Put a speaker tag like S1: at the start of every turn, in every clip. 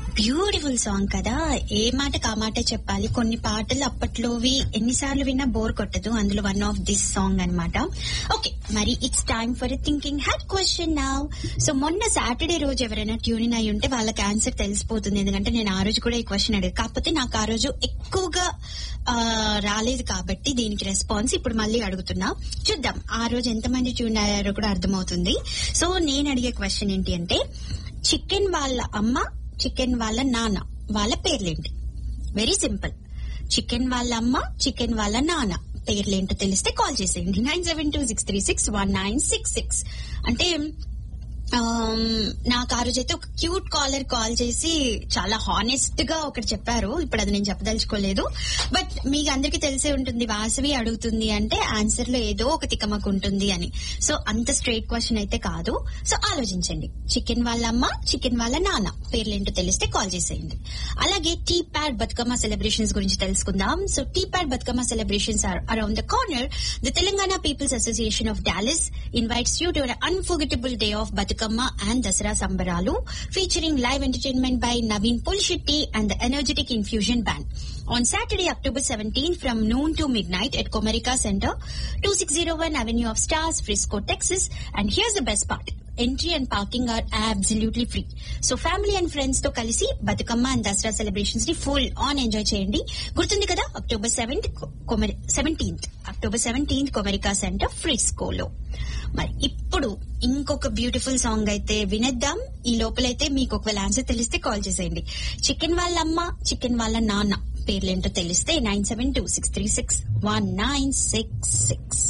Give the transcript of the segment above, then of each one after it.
S1: Beautiful song కదా ఏ మాట కా మాట చెప్పాలి కొన్ని పాటలు అప్పట్లోవి ఎన్నిసార్లు విన్నా బోర్ కొట్టదు అందులో వన్ ఆఫ్ దిస్ సాంగ్ అన్నమాట ఓకే మరి it's time for thinking had question now so మొన్న సాటర్డే రోజు ఎవరైనా ట్యూనింగ్ అయి ఉంటే వాళ్ళకి ఆన్సర్ తెలిసిపోతుంది ఎందుకంటే నేను ఆ రోజు కూడా ఈ క్వశ్చన్ అడిగాను కాకపోతే నాకు ఆ రోజు ఎక్కువగా ఆ, రాలేదు కాబట్టి దీనికి రెస్పాన్స్ ఇప్పుడు మళ్ళీ అడుగుతున్నా చూద్దాం ఆ రోజు ఎంతమంది ట్యూన్ అయ్యారో కూడా అర్థమవుతుంది సో నేను అడిగే క్వశ్చన్ ఏంటి అంటే చికెన్ వాళ్ళ అమ్మ చికెన్ వాళ్ళ నాన్న వాళ్ళ పేర్లేంటి వెరీ సింపుల్ చికెన్ వాళ్ళ అమ్మ చికెన్ వాళ్ళ నాన్న పేర్లేంటో తెలిస్తే కాల్ చేసేయండి nine seven two six three six one nine six six అంటే ఆమ్, నాకు ఆ రోజైతే ఒక క్యూట్ కాలర్ కాల్ చేసి చాలా హానెస్ట్ గా ఒకటి చెప్పారు ఇప్పుడు అది నేను చెప్పదలుచుకోలేదు బట్ మీకు అందరికీ తెలిసే ఉంటుంది వాసవి అడుగుతుంది అంటే ఆన్సర్ లో ఏదో ఒక తికమక ఉంటుంది అని సో అంత స్ట్రైట్ క్వశ్చన్ అయితే కాదు సో ఆలోచించండి చికెన్ వాళ్ళ అమ్మ చికెన్ వాళ్ళ నాన్న పేర్లేంటో తెలిస్తే కాల్ చేసేయండి అలాగే టీ ప్యాడ్ బతుకమ్మ సెలబ్రేషన్స్ గురించి తెలుసుకుందాం so T pad Bathukamma celebrations are around the corner the Telangana people's association of Dallas invites you to unforgettable day of Bathukamma and Dasara సంబరాలు featuring live entertainment by Naveen Pulshetti and the energetic infusion band On Saturday, October 17th from noon to midnight at Comerica Center, 2601 Avenue of Stars, Frisco, Texas. And here's the best part. Entry and parking are absolutely free. So family and friends తో కలిసి Bathukamma and Dasara celebrations ని full on enjoy చేయండి గుర్తుంది కదా October seventh seventeenth October seventeenth Comerica center ఫ్రిస్కోలో మరి ఇప్పుడు ఇంకొక బ్యూటిఫుల్ సాంగ్ అయితే వినేద్దాం ఈ లోపలైతే మీకు ఒకవేళ ఆన్సర్ తెలిస్తే కాల్ చేసేయండి చికెన్ వాళ్ళ అమ్మ చికెన్ వాళ్ళ నాన్న పేర్లేంటో తెలిస్తే nine seven two six three six one nine six six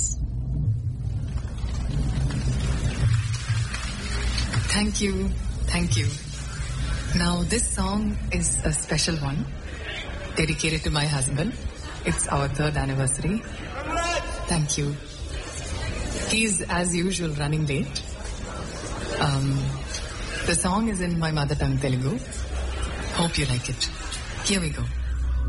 S2: Thank you. Thank you. Now, this song is a special one dedicated to my husband. It's our third anniversary. Thank you. He's, as usual, running late. Um, the song is in my mother tongue Telugu. Hope you like it. Here we go.